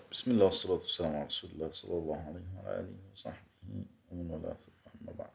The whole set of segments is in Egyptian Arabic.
بسم الله والصلاة والسلام على رسول الله صلى الله عليه وعلى آله وصحبه ومن والاه أما بعد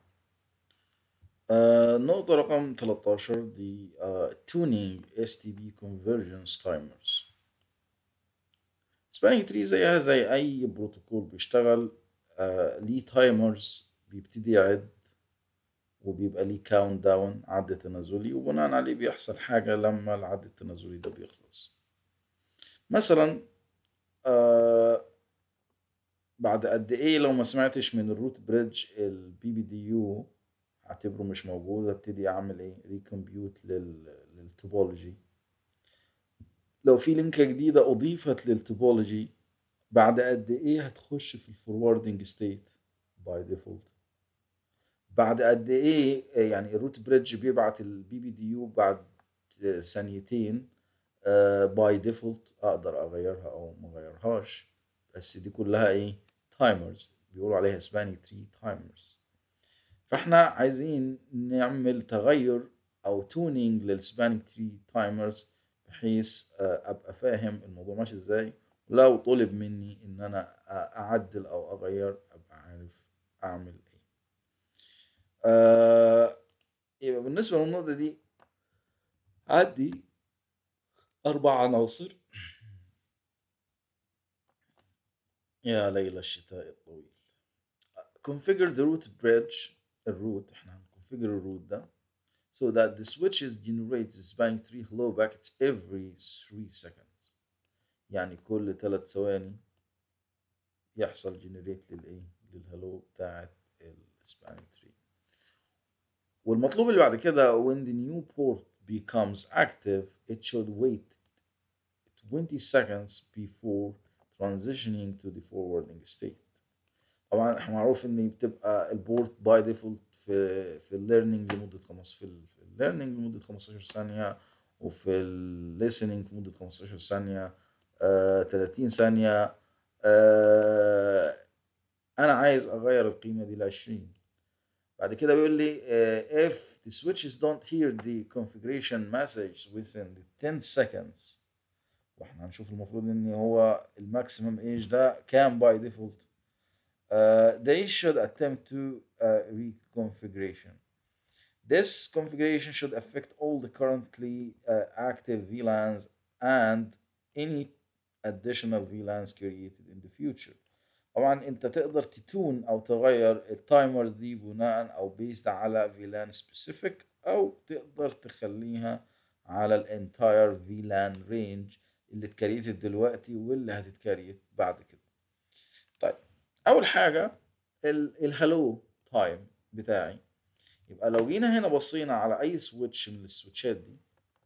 آه نقطة رقم 13 دي آه tuning STB convergence timers سبانينج تري زيها زي أي بروتوكول بيشتغل آه ليه تايمرز بيبتدي يعد وبيبقى ليه كاونت داون عد تنازلي وبناء عليه بيحصل حاجة لما العد التنازلي ده بيخلص مثلا آه بعد قد ايه لو ما سمعتش من الروت بريدج البي بي دي يو اعتبره مش موجود ابتدي اعمل ايه ريكمبيوت للتوبولوجي لو في لينكة جديدة اضيفت للتوبولوجي بعد قد ايه هتخش في الفوروردنج ستيت باي ديفولت بعد قد ايه يعني الروت بريدج بيبعت البي بي دي يو بعد ثانيتين باي ديفولت اقدر اغيرها او ما اغيرهاش بس دي كلها ايه تايمرز بيقولوا عليها سبانينج تري تايمرز فاحنا عايزين نعمل تغير او تونينج للسبانينج تري تايمرز بحيث ابقى فاهم الموضوع ماشي ازاي لو طلب مني ان انا اعدل او اغير ابقى عارف اعمل ايه آه يبقى بالنسبه للنقطه دي عندي أربع عناصر يا ليل الشتاء الطويل configure the root bridge الروت احنا هنconfigure الروت ده so that the switches generate the spanning tree hello packets every 3 seconds يعني كل ثلاث ثواني يحصل generate للايه للهلو بتاعت السبانينج tree والمطلوب اللي بعد كده when the new port becomes active it should wait 20 seconds before transitioning to the forwarding state طبعا احنا معروف ان بتبقى البورت باي ديفولت في في الليرنينج لمده 5 في الليرنينج لمده 15 ثانيه وفي الليسننج لمده 15 ثانيه آه 30 ثانيه آه انا عايز اغير القيمه دي ل 20 بعد كده بيقول لي uh, if the switches don't hear the configuration message within the 10 seconds واحنا هنشوف المفروض ان هو الماكسيمم ايج ده كام باي ديفولت uh, they should attempt to uh, reconfiguration this configuration should affect all the currently uh, active VLANs and any additional VLANs created in the future طبعا انت تقدر تتون او تغير التايمر دي بناء او بيست على فيلان سبيسيفيك او تقدر تخليها على الانتاير فيلان رينج اللي اتكريتت دلوقتي واللي هتتكريت بعد كده طيب اول حاجه الهلو تايم بتاعي يبقى لو جينا هنا بصينا على اي سويتش من السويتشات دي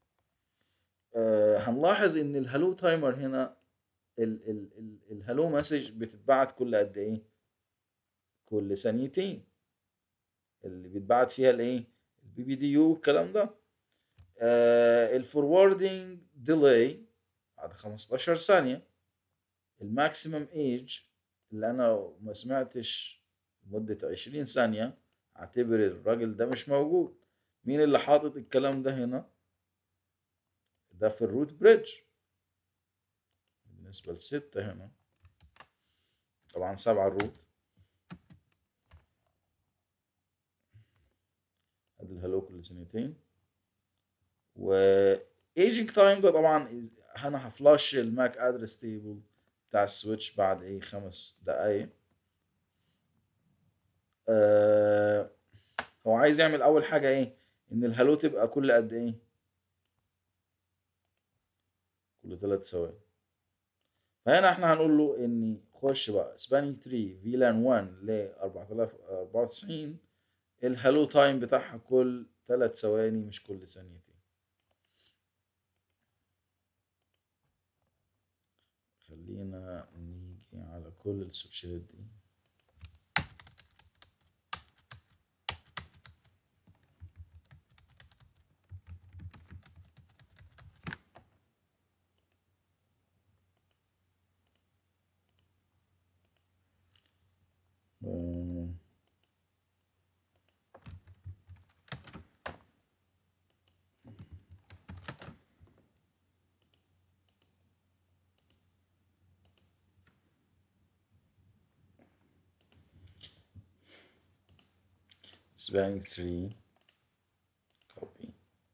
آه هنلاحظ ان الهلو تايمر هنا ال ال ال الهلو مسج بتتبعت كل قد ايه كل ثانيتين اللي بيتبعت فيها الايه البي بي دي يو الكلام ده آه الفوروردنج ديلي بعد 15 ثانيه الماكسيمم ايج اللي انا ما سمعتش لمده 20 ثانيه اعتبر الراجل ده مش موجود مين اللي حاطط الكلام ده هنا ده في الروت بريدج بالنسبة لستة هنا طبعا سبعة الروت ادي الهلو كل سنتين و ايجنج تايم ده طبعا انا هفلاش الماك ادرس تيبل بتاع السويتش بعد ايه خمس دقايق آه هو عايز يعمل اول حاجة ايه ان الهلو تبقى كل قد ايه كل ثلاث ثواني فهنا احنا هنقول له ان خش بقى سبانينج تري فيلان 1 ل 4094 الهالو تايم بتاعها كل 3 ثواني مش كل ثانيتين خلينا نيجي على كل السويتشات دي spanning tree copy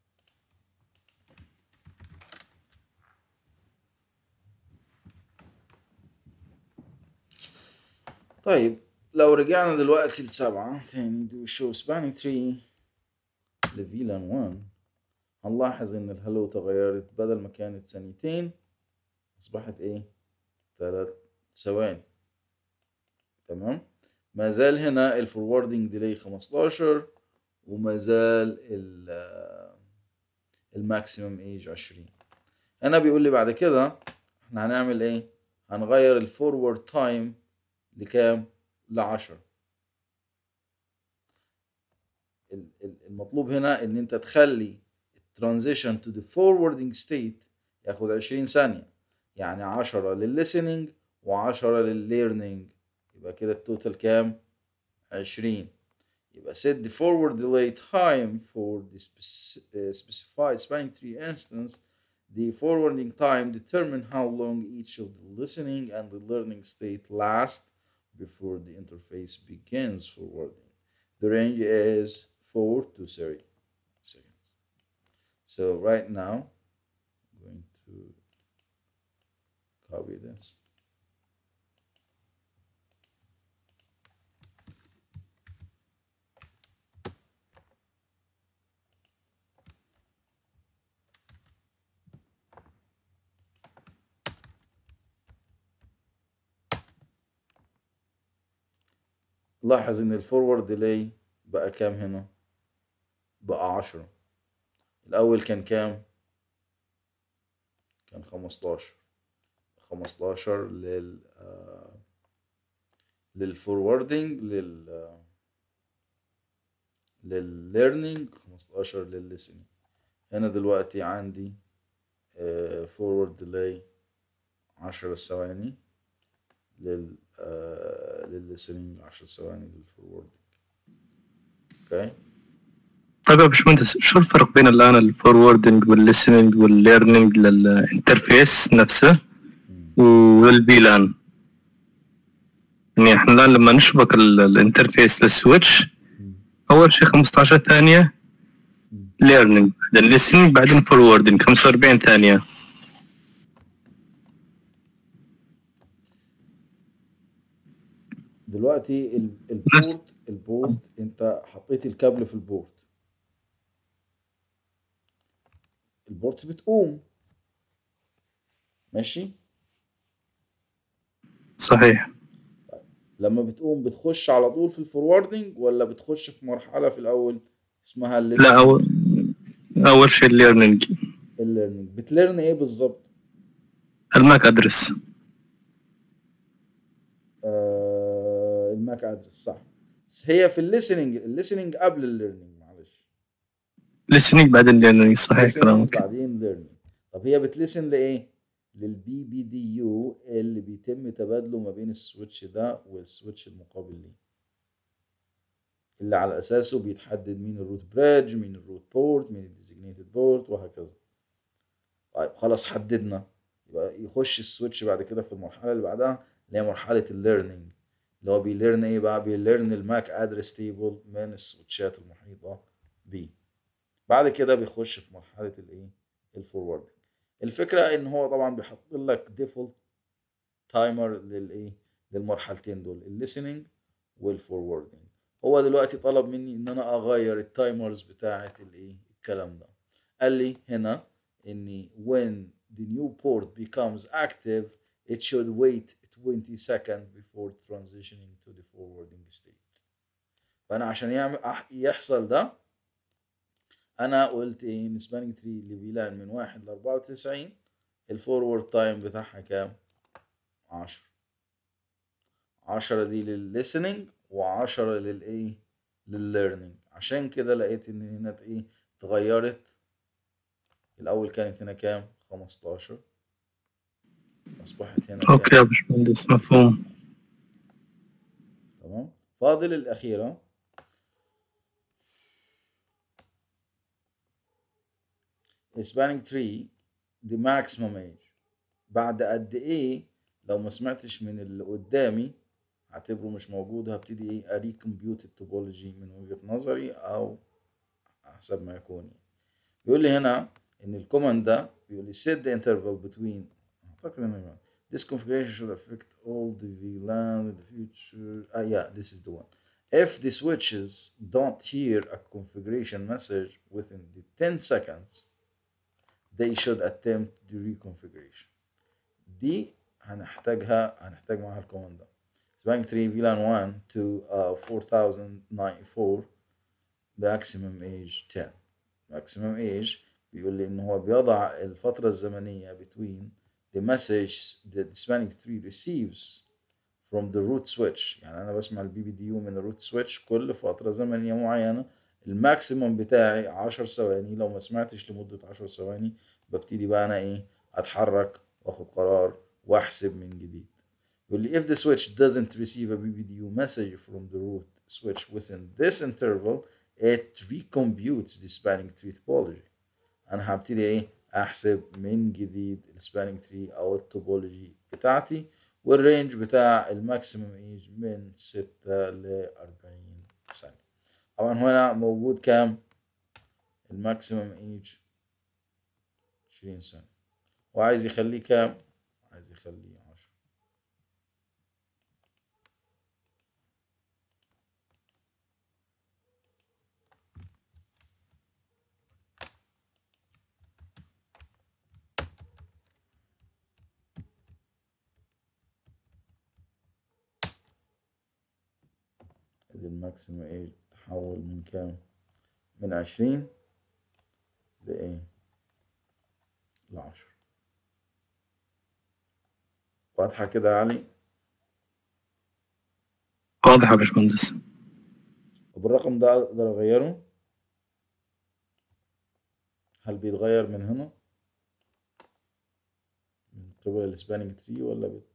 طيب لو رجعنا دلوقتي لسبعة تاني do show spanning tree لفيلان 1 هنلاحظ ان الهلو تغيرت بدل ما كانت ثانيتين اصبحت ايه ثلاث ثواني تمام ما زال هنا الفوروردنج ديلي 15 وما زال الماكسيمم ايج 20 هنا بيقول لي بعد كده احنا هنعمل ايه هنغير الفورورد تايم لكام ل 10 المطلوب هنا ان انت تخلي الترانزيشن تو ذا فوروردنج ستيت ياخد 20 ثانيه يعني 10 للlistening و10 للليرنينج يبقى كده التوتال كام 20 يبقى set the forward delay time for the specified spanning tree instance the forwarding time determine how long each of the listening and the learning state last before the interface begins forwarding the range is 4 to 30 seconds so right now I'm going to copy this لاحظ ان الفورورد ديلي بقى كام هنا بقى عشرة الاول كان كام كان خمستاشر خمستاشر لل آه للفوروردنج لل آه للليرنينج خمستاشر للليسنينج هنا دلوقتي عندي فورورد ديلي عشرة ثواني لل آه للليسنينج 10 ثواني للفوروردنج اوكي طيب يا باشمهندس شو الفرق بين الان الفوروردنج والليسننج والليرنينج للانترفيس نفسه والبيلان يعني احنا الان لما نشبك الانترفيس للسويتش اول شيء 15 ثانيه ليرنينج بعدين ليسننج بعدين فوروردنج 45 ثانيه دلوقتي البورت البورت انت حطيت الكابل في البورت البورت بتقوم ماشي صحيح لما بتقوم بتخش على طول في الفوروردنج ولا بتخش في مرحله في الاول اسمها لا اول اول شيء الليرنينج الليرنينج بتليرن ايه بالظبط الماك ادرس آه الماك ادرس صح بس هي في الليسننج الليسننج قبل الليرنينج معلش listening بعدين learning صحيح listening كلامك بعدين ليرنينج طب هي بتليسن لايه للبي بي دي يو اللي بيتم تبادله ما بين السويتش ده والسويتش المقابل ليه اللي على اساسه بيتحدد مين الروت بريدج مين الروت بورت مين الديزيجنيتد بورت وهكذا طيب خلاص حددنا يبقى يخش السويتش بعد كده في المرحله اللي بعدها اللي هي مرحله الليرنينج اللي هو بيليرن ايه بقى بيليرن الماك ادرس تيبل من السويتشات المحيطه بيه بعد كده بيخش في مرحله الايه الفوروردنج الفكره ان هو طبعا بيحط لك ديفولت تايمر للايه للمرحلتين دول الليسننج والفوروردنج هو دلوقتي طلب مني ان انا اغير التايمرز بتاعه الايه الكلام ده قال لي هنا ان when the new port becomes active it should wait 20 seconds before transitioning to the forwarding state فانا عشان يعمل أح- يحصل ده انا قلت ايه ان سبانينج تري لفيلان من 1 ل 94 الفورورد تايم بتاعها كام 10 10 دي للlistening و10 للايه للليرنينج عشان كده لقيت ان هنا ايه اتغيرت الاول كانت هنا كام 15 اصبحت هنا اوكي كام يا باشمهندس مفهوم تمام فاضل الاخيره spanning tree the maximum age بعد قد ايه لو ما سمعتش من اللي قدامي اعتبره مش موجود هبتدي ايه اريكمبيوت التوبولوجي من وجهة نظري او حسب ما يكون يعني. بيقول لي هنا ان الكوماند ده بيقول لي set the interval between اعتقد انه this configuration should affect all the VLAN in the future ah yeah this is the one if the switches don't hear a configuration message within the 10 seconds they should attempt the reconfiguration دي هنحتاجها هنحتاج معاها الكوماند ده spanning 3 VLAN 1 to uh, 4094 maximum age 10 maximum age بيقول لي ان هو بيضع الفترة الزمنية between the message that the spanning tree receives from the root switch يعني انا بسمع البي بي دي يو من الروت سويتش كل فترة زمنية معينة الماكسيموم بتاعي 10 ثواني لو ما سمعتش لمدة 10 ثواني ببتدي بقى انا ايه اتحرك واخد قرار واحسب من جديد يقول لي if the switch doesn't receive a BBDU message from the root switch within this interval it recomputes the spanning tree topology انا هبتدي ايه احسب من جديد السبانينج تري او التوبولوجي بتاعتي والرينج بتاع الماكسيمم ايج من 6 ل 40 ثانية طبعا هنا موجود كام الماكسيمم ايج 20 سنة وعايز يخليه كام عايز يخليه 10 ادي الماكسيمم ايج تحول من كام من 20 لايه لعشرة واضحة كده يا علي واضح يا باشمهندس طب الرقم ده اقدر اغيره هل بيتغير من هنا من قبل السبانينج تري ولا بت...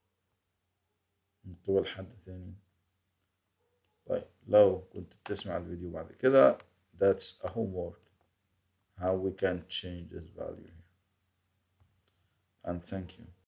من قبل حد تاني طيب لو كنت بتسمع الفيديو بعد كده that's a homework how we can change this value here and thank you